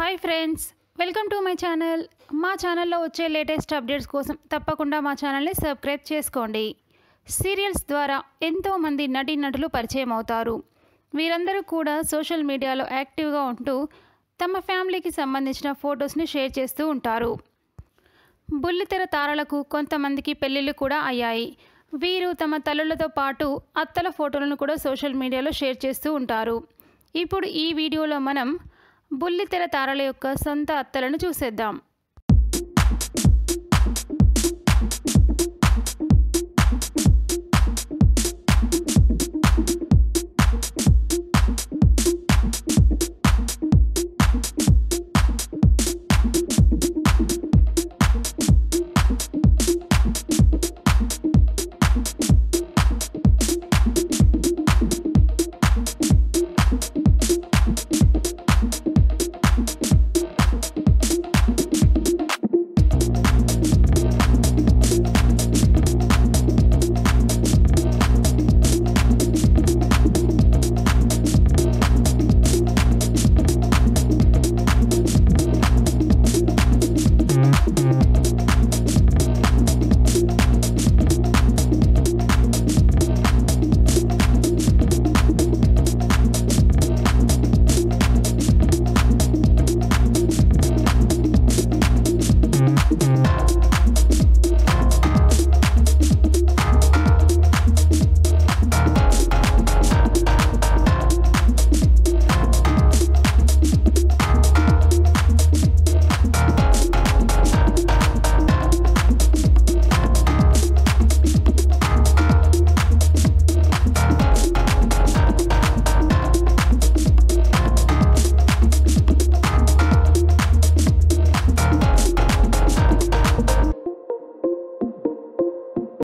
hi friends welcome to my channel మా ఛానల్లో వచ్చే లేటెస్ట్ అప్డేట్స్ కోసం తప్పకుండా మా ఛానల్ని సబ్స్క్రైబ్ చేసుకోండి సీరియల్స్ ద్వారా ఎంతోమంది నటీనటులు పరిచయం అవుతారు వీరందరూ కూడా సోషల్ మీడియాలో యాక్టివ్గా ఉంటూ తమ ఫ్యామిలీకి సంబంధించిన ఫొటోస్ని షేర్ చేస్తూ ఉంటారు బుల్లితెర తారలకు కొంతమందికి పెళ్ళిళ్ళు కూడా అయ్యాయి వీరు తమ తల్లులతో పాటు అత్తల ఫోటోలను కూడా సోషల్ మీడియాలో షేర్ చేస్తూ ఉంటారు ఇప్పుడు ఈ వీడియోలో మనం బుల్లితెర తారల యొక్క సొంత అత్తలను చూసేద్దాం